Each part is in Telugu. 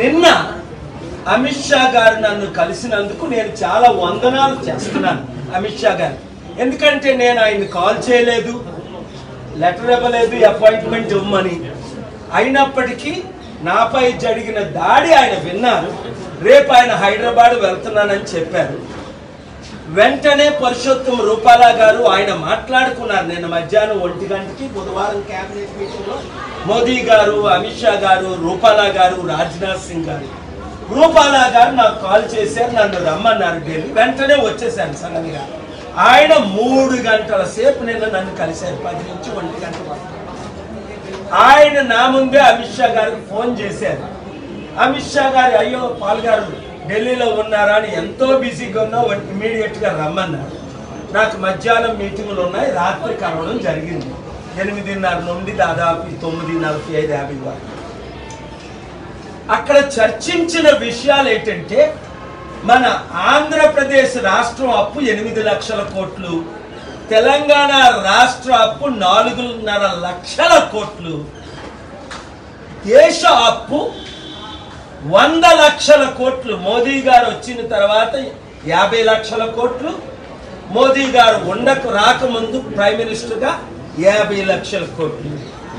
నిన్న అమిత్ షా గారు నన్ను కలిసినందుకు నేను చాలా వందనాలు చేస్తున్నాను అమిత్ షా గారు ఎందుకంటే నేను ఆయన కాల్ చేయలేదు లెటర్ ఇవ్వలేదు అపాయింట్మెంట్ ఇవ్వమని అయినప్పటికీ నాపై జరిగిన దాడి ఆయన విన్నారు రేపు ఆయన హైదరాబాద్ వెళ్తున్నానని చెప్పారు వెంటనే పురుషోత్తం రూపాలా గారు ఆయన మాట్లాడుకున్నారు నిన్న మధ్యాహ్నం ఒంటి గంటకి బుధవారం కేబినెట్ మీటింగ్ లో మోదీ గారు అమిత్ షా గారు రూపాలా గారు రాజ్నాథ్ సింగ్ గారు రూపాలా గారు నాకు కాల్ చేశారు నన్ను రమ్మన్నారు ఢిల్లీ వెంటనే వచ్చేసాను సడన్ గా ఆయన మూడు గంటల సేపు నిన్న నన్ను కలిశారు పది నుంచి ఒంటి గంట వరకు ఆయన నా ముందే అమిత్ షా గారికి ఫోన్ చేశారు అమిత్ షా గారు అయ్యో పాల్ గారు ఢిల్లీలో ఉన్నారా అని ఎంతో బిజీగా ఉన్నా ఇమీడియట్ గా రమ్మన్నారు నాకు మధ్యాహ్నం మీటింగ్లు ఉన్నాయి రాత్రి కలవడం జరిగింది ఎనిమిదిన్నర నుండి దాదాపు తొమ్మిది నలభై ఐదు యాభై వరకు అక్కడ చర్చించిన విషయాలు ఏంటంటే మన ఆంధ్రప్రదేశ్ రాష్ట్రం అప్పు ఎనిమిది లక్షల కోట్లు తెలంగాణ రాష్ట్ర అప్పు నాలుగున్నర లక్షల కోట్లు దేశ అప్పు వంద లక్షల కోట్లు మోదీ గారు వచ్చిన తర్వాత యాభై లక్షల కోట్లు మోదీ గారు ఉండకు రాకముందు ప్రైమ్ మినిస్టర్గా యాభై లక్షల కోట్లు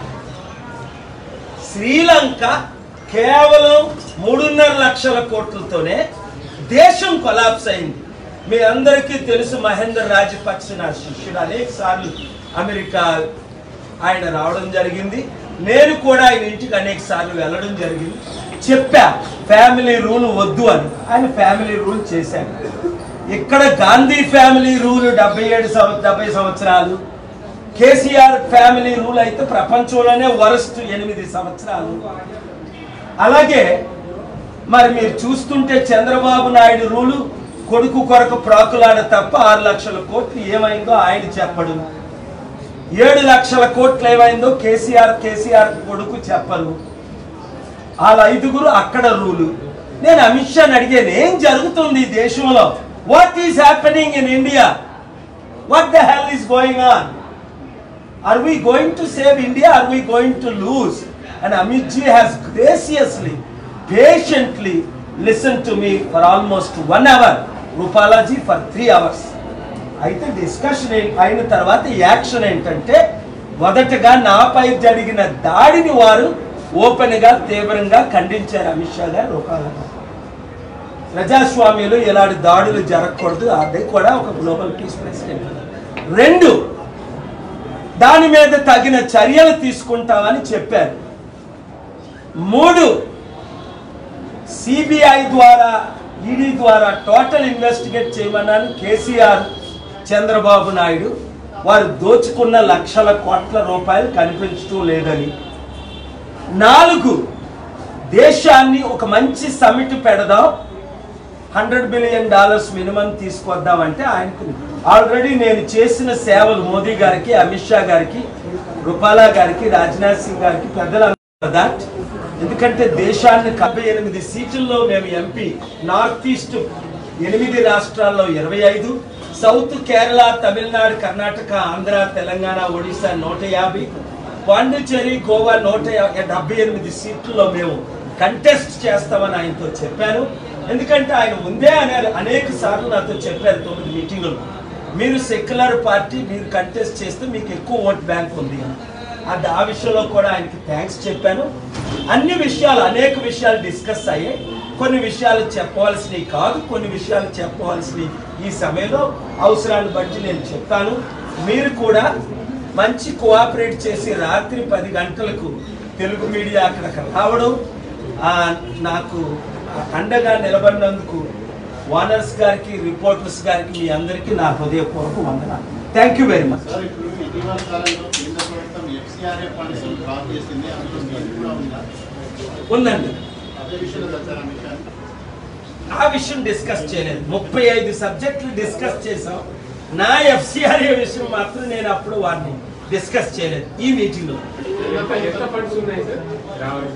శ్రీలంక కేవలం మూడున్నర లక్షల కోట్లతోనే దేశం కొలాప్స్ అయింది మీ అందరికీ తెలుసు మహేందర్ రాజపక్ష నా శిష్యుడు అనేక సార్లు అమెరికా ఆయన రావడం జరిగింది నేను కూడా ఆయన ఇంటికి అనేక సార్లు వెళ్ళడం జరిగింది చెప్పా ఫ్యామిలీ రూల్ వద్దు అని ఆయన ఫ్యామిలీ రూల్ చేశాను ఇక్కడ గాంధీ ఫ్యామిలీ రూల్ డెబ్బై ఏడు సంవ డెబ్బై సంవత్సరాలు కేసీఆర్ ఫ్యామిలీ రూల్ అయితే ప్రపంచంలోనే వరస్ట్ ఎనిమిది సంవత్సరాలు అలాగే మరి మీరు చూస్తుంటే చంద్రబాబు నాయుడు రూలు కొడుకు కొరకు ప్రాకులాడ తప్ప ఆరు లక్షల కోట్లు ఏమైందో ఆయన చెప్పడు ఏడు లక్షల కోట్లు ఏమైందో కేసీఆర్ కేసీఆర్ కొడుకు చెప్పరు వాళ్ళ ఐదుగురు అక్కడ రూలు నేను అమిత్ షాని అడిగాను ఏం జరుగుతుంది ఈ దేశంలో what is happening in India what the hell is going on Are we going to save India? Are we going to lose? And Amit ji has graciously, patiently listened to me for almost one hour. Rupala ji for three hours. అయితే డిస్కషన్ అయిన తర్వాత యాక్షన్ ఏంటంటే మొదటగా నాపై జరిగిన దాడిని వారు ఓపెన్ గా తీవ్రంగా ఖండించారు అమిత్ షా గారు రూపాల గారు ప్రజాస్వామ్యంలో ఇలాంటి దాడులు జరగకూడదు అదే కూడా ఒక గ్లోబల్ పీస్ ప్రెసిడెంట్ రెండు దాని మీద తగిన చర్యలు తీసుకుంటామని చెప్పారు మూడు సిబిఐ ద్వారా ఈడీ ద్వారా టోటల్ ఇన్వెస్టిగేట్ చేయమన్నాను కేసీఆర్ చంద్రబాబు నాయుడు వారు దోచుకున్న లక్షల కోట్ల రూపాయలు కనిపించడం లేదని నాలుగు దేశాన్ని ఒక మంచి సమిట్ పెడదాం హండ్రెడ్ బిలియన్ డాలర్స్ మినిమం తీసుకొద్దామంటే ఆయనకు ఆల్రెడీ నేను చేసిన సేవలు మోదీ గారికి అమిత్ షా గారికి రూపాలా గారికి రాజ్నాథ్ సింగ్ గారికి పెద్దలు దాట్ ఎందుకంటే దేశాన్ని డెబ్బై ఎనిమిది సీట్లలో మేము ఎంపీ నార్త్ ఈస్ట్ ఎనిమిది రాష్ట్రాల్లో ఇరవై ఐదు సౌత్ కేరళ తమిళనాడు కర్ణాటక ఆంధ్ర తెలంగాణ ఒడిశా నూట యాభై పాండిచ్చేరి గోవా నూట యా- డెబ్బై ఎనిమిది సీట్లలో మేము కంటెస్ట్ చేస్తామని ఆయనతో చెప్పాను ఎందుకంటే ఆయన ముందే అనే అనేక సార్లు నాతో చెప్పారు తొమ్మిది మీటింగులు మీరు సెక్యులర్ పార్టీ మీరు కంటెస్ట్ చేస్తే మీకు ఎక్కువ ఓట్ బ్యాంక్ ఉంది అని. అది ఆ విషయంలో కూడా ఆయనకి థ్యాంక్స్ చెప్పాను అన్ని విషయాలు అనేక విషయాలు డిస్కస్ అయ్యాయి కొన్ని విషయాలు చెప్పవలసినవి కాదు కొన్ని విషయాలు చెప్పవలసినవి ఈ సమయంలో అవసరాన్ని బట్టి నేను చెప్తాను మీరు కూడా మంచి కోఆపరేట్ చేసి రాత్రి పది గంటలకు తెలుగు మీడియా అక్కడికి రావడం ఆ, నాకు అండగా నిలబడినందుకు వానర్స్ గారికి రిపోర్టర్స్ గారికి మీ అందరికీ నా హృదయపూర్వక వందనాలు thank you very much sir ఇప్పుడు ఇటీవల కాలంలో కేంద్ర ప్రభుత్వం ఎఫ్సిఆర్ఏ ఫండ్స్ డ్రాప్ చేసింది అందులో మీరు కూడా ఉందా ఉందండి అదే విషయంలో వచ్చారా అమిత్ షా ఆ విషయం డిస్కస్ చేయలేదు ముప్పై ఐదు సబ్జెక్టులు డిస్కస్ చేసాం నా ఎఫ్సిఆర్ఏ విషయం మాత్రం నేను అప్పుడు వారిని డిస్కస్ చేయలేదు ఈ మీటింగ్ లో ఎంత ఫండ్స్ ఉన్నాయి సార్ రావాలి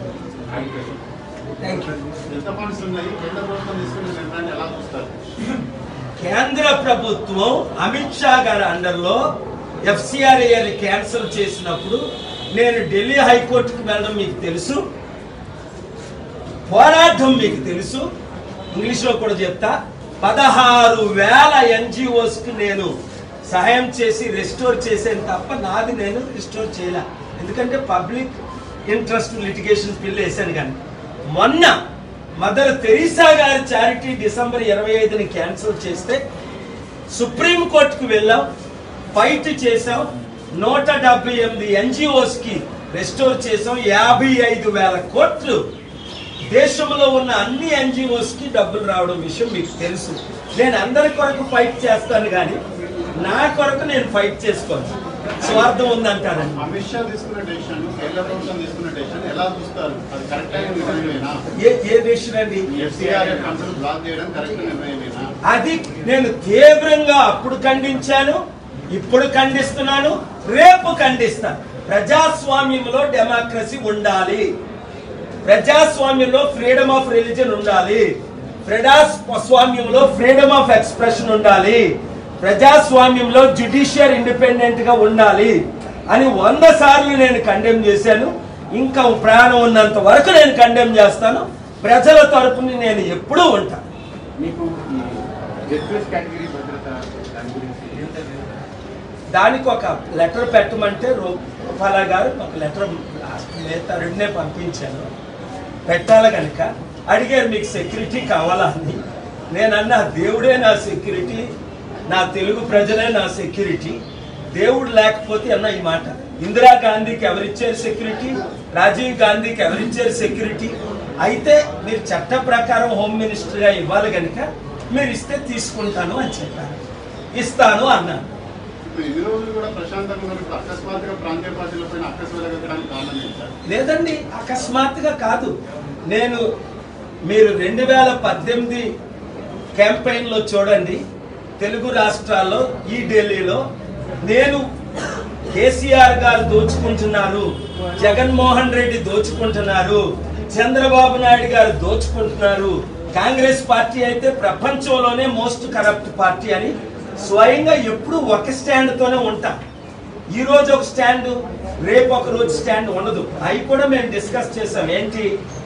థ్యాంక్ యూ ఎంత ఫండ్స్ ఉన్నాయి కేంద్ర ప్రభుత్వం తీసుకున్న నిర్ణయాన్ని ఎలా చూస్తారు కేంద్ర ప్రభుత్వం అమిత్ షా గారి అండర్లో ఎఫ్సిఆర్ఏ క్యాన్సిల్ చేసినప్పుడు నేను ఢిల్లీ హైకోర్టుకు వెళ్ళడం మీకు తెలుసు పోరాటం మీకు తెలుసు ఇంగ్లీష్లో కూడా చెప్తా పదహారు వేల ఎన్జిఓస్కి నేను సహాయం చేసి రెస్టోర్ చేసాను తప్ప నాది నేను రెస్టోర్ చేయలే ఎందుకంటే పబ్లిక్ ఇంట్రెస్ట్ లిటిగేషన్ బిల్ వేసాను కానీ మొన్న మదర్ తెరీసా గారి చారిటీ డిసెంబర్ ఇరవై ఐదుని క్యాన్సిల్ చేస్తే సుప్రీం కోర్టుకు వెళ్ళాం ఫైట్ చేసాం నూట డెబ్బై ఎనిమిది ఎన్జిఓస్ కి రెస్టోర్ చేసాం యాభై ఐదు వేల కోట్లు దేశంలో ఉన్న అన్ని ఎన్జిఓస్ కి డబ్బులు రావడం విషయం మీకు తెలుసు నేను అందరి కొరకు ఫైట్ చేస్తాను కానీ నా కొరకు నేను ఫైట్ చేసుకోను స్వార్థం ఉందంటారండి అమిత్ షా తీసుకున్న డెసిషన్ కేంద్ర ప్రభుత్వం తీసుకున్న డెసిషన్ ఎలా చూస్తారు అది కరెక్ట్ అయిన నిర్ణయమేనా ఏ ఏ డెసిషన్ అండి ఎఫ్సిఆర్ ఫండ్స్ బ్లాక్ చేయడం కరెక్ట్ నిర్ణయమేనా అది నేను తీవ్రంగా అప్పుడు ఖండించాను ఇప్పుడు ఖండిస్తున్నాను రేపు ఖండిస్తాను ప్రజాస్వామ్యంలో డెమోక్రసీ ఉండాలి ప్రజాస్వామ్యంలో ఫ్రీడమ్ ఆఫ్ రిలీజన్ ఉండాలి ప్రజాస్వామ్యంలో ఫ్రీడమ్ ఆఫ్ ఎక్స్ప్రెషన్ ఉండాలి ప్రజాస్వామ్యంలో జ్యుడిషియర్ ఇండిపెండెంట్ గా ఉండాలి అని వంద సార్లు నేను కండెమ్ చేశాను ఇంకా ప్రాణం ఉన్నంత వరకు నేను కండెమ్ చేస్తాను ప్రజల తరపుని నేను ఎప్పుడూ ఉంటాను మీకు జెడ్పీఎస్ కేటగిరీ భద్రత దాని గురించి దానికి ఒక లెటర్ పెట్టమంటే రూపాల గారు ఒక లెటర్ మిగతా రెండునే పంపించాను పెట్టాలి కనుక అడిగారు మీకు సెక్యూరిటీ కావాలా అని నేను అన్నా దేవుడే నా సెక్యూరిటీ నా తెలుగు ప్రజలే నా సెక్యూరిటీ దేవుడు లేకపోతే అన్న ఈ మాట ఇందిరాగాంధీకి ఎవరిచ్చారు సెక్యూరిటీ రాజీవ్ గాంధీకి ఎవరిచ్చారు సెక్యూరిటీ అయితే మీరు చట్ట ప్రకారం హోమ్ మినిస్టర్గా ఇవ్వాలి కనుక మీరు ఇస్తే తీసుకుంటాను అని చెప్పాను ఇస్తాను అన్నాను ఇప్పుడు ఇన్ని రోజులు కూడా ప్రశాంతంగా ఉన్నారు ఇప్పుడు అకస్మాత్తుగా ప్రాంతీయ పార్టీల పైన అక్కసు వెలగడానికి కారణం ఏంటి సార్ లేదండి అకస్మాత్తుగా కాదు నేను మీరు రెండు వేల పద్దెనిమిది క్యాంపెయిన్లో చూడండి తెలుగు రాష్ట్రాల్లో ఈ ఢిల్లీలో నేను కేసీఆర్ గారు దోచుకుంటున్నారు జగన్మోహన్ రెడ్డి దోచుకుంటున్నారు చంద్రబాబు నాయుడు గారు దోచుకుంటున్నారు కాంగ్రెస్ పార్టీ అయితే ప్రపంచంలోనే మోస్ట్ కరప్ట్ పార్టీ అని స్వయంగా ఎప్పుడు ఒక స్టాండ్ తోనే ఉంటా ఈ రోజు ఒక స్టాండ్ రేపు ఒక రోజు స్టాండ్ ఉండదు అవి కూడా మేము డిస్కస్ చేసాం ఏంటి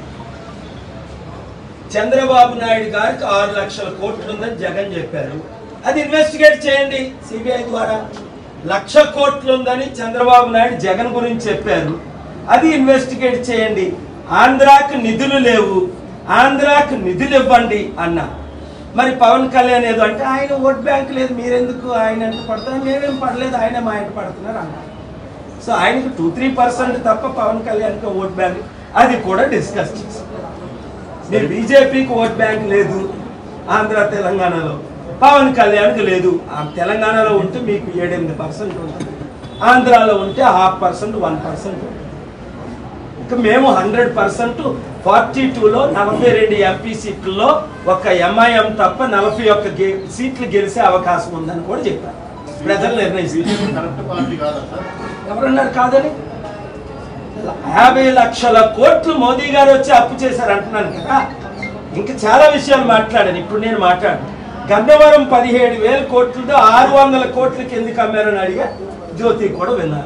చంద్రబాబు నాయుడు గారికి ఆరు లక్షల కోట్లు ఉందని జగన్ చెప్పారు అది ఇన్వెస్టిగేట్ చేయండి సిబిఐ ద్వారా లక్ష కోట్లు ఉందని చంద్రబాబు నాయుడు జగన్ గురించి చెప్పారు అది ఇన్వెస్టిగేట్ చేయండి ఆంధ్రాకు నిధులు లేవు ఆంధ్రాకు నిధులు ఇవ్వండి అన్న మరి పవన్ కళ్యాణ్ ఏదో అంటే ఆయన ఓట్ బ్యాంక్ లేదు మీరెందుకు ఆయన ఎంత పడుతున్నారు మేమేం పడలేదు ఆయన మా ఇంట పడుతున్నారు అన్నారు సో ఆయనకు టూ త్రీ పర్సెంట్ తప్ప పవన్ కళ్యాణ్కి ఓట్ బ్యాంక్ అది కూడా డిస్కస్ చేశాం మీరు బీజేపీకి ఓట్ బ్యాంక్ లేదు ఆంధ్ర తెలంగాణలో పవన్ కళ్యాణ్కి లేదు ఆ తెలంగాణలో ఉంటే మీకు ఏడెనిమిది పర్సెంట్ ఉంటుంది ఆంధ్రాలో ఉంటే హాఫ్ పర్సెంట్ వన్ పర్సెంట్ ఇంకా మేము హండ్రెడ్ పర్సెంట్ ఫార్టీ టూలో నలభై రెండు ఎంపీ సీట్లలో ఒక ఎంఐఎం తప్ప నలభై ఒక్క గే- సీట్లు గెలిచే అవకాశం ఉందని కూడా చెప్పారు ప్రజలు నిర్ణయిస్తారు బీజేపీ కరప్ట్ పార్టీ కాదా సార్ ఎవరన్నారు కాదని యాభై లక్షల కోట్లు మోదీ గారు వచ్చి అప్పు చేశారు అంటున్నాను కదా ఇంకా చాలా విషయాలు మాట్లాడాను ఇప్పుడు నేను మాట్లాడు గన్నవరం పదిహేడు వేల కోట్లతో ఆరు వందల కోట్లకి ఎందుకు అమ్మారని అడిగా జ్యోతి కూడా విన్నారు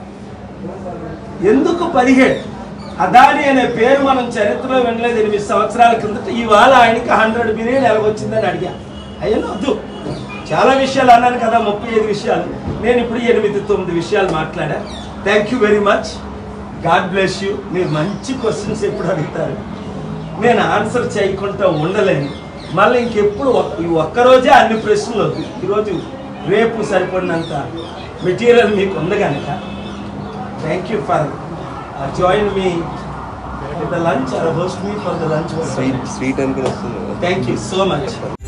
ఎందుకు పదిహేడు అదాని అనే పేరు మనం చరిత్రలో వినలేదు ఎనిమిది సంవత్సరాల కిందట ఇవాళ ఆయనకి హండ్రెడ్ బిలియన్ ఎలాగొచ్చిందని అడిగా అయ్యను వద్దు చాలా విషయాలు అన్నాను కదా ముప్పై ఐదు విషయాలు నేను ఇప్పుడు ఎనిమిది తొమ్మిది విషయాలు మాట్లాడా thank you very much God bless you మీరు మంచి క్వశ్చన్స్ ఎప్పుడు అడుగుతారు నేను ఆన్సర్ చేయకుండా ఉండలేను మళ్ళీ ఇంకెప్పుడు ఒక్- ఈ ఒక్కరోజే అన్ని ప్రశ్నలు వద్దు ఈరోజు రేపు సరిపడినంత మెటీరియల్ మీకు ఉంది కనుక thank you for join me the lunch or host me for the lunch sweet sweet అనుకుని వస్తుంది థ్యాంక్ యూ సో మచ్